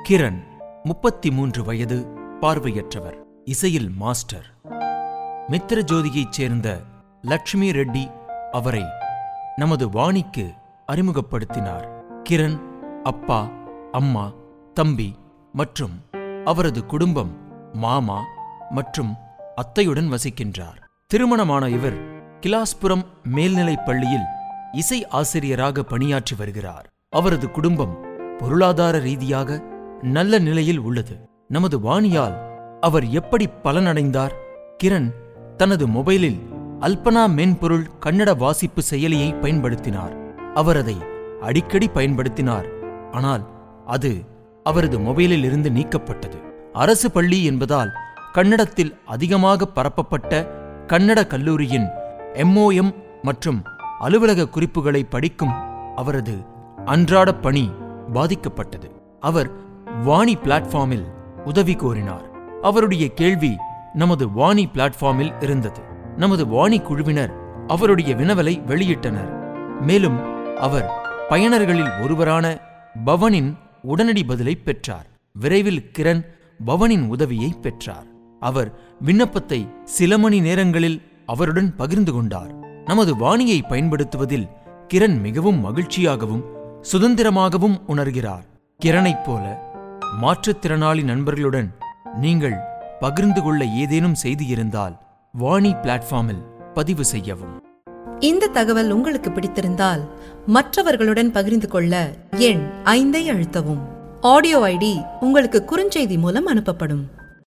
கிரண் முப்பத்தி மூன்று வயது பார்வையற்றவர் இசையில் மாஸ்டர் மித்திர ஜோதியைச் சேர்ந்த லட்சுமி ரெட்டி அவரை நமது வாணிக்கு அறிமுகப்படுத்தினார் கிரண் அப்பா அம்மா தம்பி மற்றும் அவரது குடும்பம் மாமா மற்றும் அத்தையுடன் வசிக்கின்றார் திருமணமான இவர் கிலாஸ்புரம் மேல்நிலைப் பள்ளியில் இசை ஆசிரியராக பணியாற்றி வருகிறார் அவரது குடும்பம் பொருளாதார ரீதியாக நல்ல நிலையில் உள்ளது நமது வாணியால் அவர் எப்படி பலனடைந்தார் கிரண் தனது மொபைலில் அல்பனா மென்பொருள் கன்னட வாசிப்பு செயலியை பயன்படுத்தினார் அவர் அதை அடிக்கடி பயன்படுத்தினார் ஆனால் அது அவரது மொபைலில் இருந்து நீக்கப்பட்டது அரசு பள்ளி என்பதால் கன்னடத்தில் அதிகமாக பரப்பப்பட்ட கன்னட கல்லூரியின் எம்ஓஎம் மற்றும் அலுவலக குறிப்புகளை படிக்கும் அவரது அன்றாட பணி பாதிக்கப்பட்டது அவர் வாணி பிளாட்ஃபார்மில் உதவி கோரினார் அவருடைய கேள்வி நமது வாணி பிளாட்ஃபார்மில் இருந்தது நமது வாணி குழுவினர் அவருடைய வினவலை வெளியிட்டனர் மேலும் அவர் பயனர்களில் ஒருவரான பவனின் உடனடி பதிலை பெற்றார் விரைவில் கிரண் பவனின் உதவியை பெற்றார் அவர் விண்ணப்பத்தை சில மணி நேரங்களில் அவருடன் பகிர்ந்து கொண்டார் நமது வாணியை பயன்படுத்துவதில் கிரண் மிகவும் மகிழ்ச்சியாகவும் சுதந்திரமாகவும் உணர்கிறார் கிரணைப் போல மாற்றுத்திறனாளி நண்பர்களுடன் நீங்கள் பகிர்ந்து கொள்ள ஏதேனும் செய்தி இருந்தால் வாணி பிளாட்ஃபார்மில் பதிவு செய்யவும் இந்த தகவல் உங்களுக்கு பிடித்திருந்தால் மற்றவர்களுடன் பகிர்ந்து கொள்ள எண் ஐந்தை அழுத்தவும் ஆடியோ ஐடி உங்களுக்கு குறுஞ்செய்தி மூலம் அனுப்பப்படும்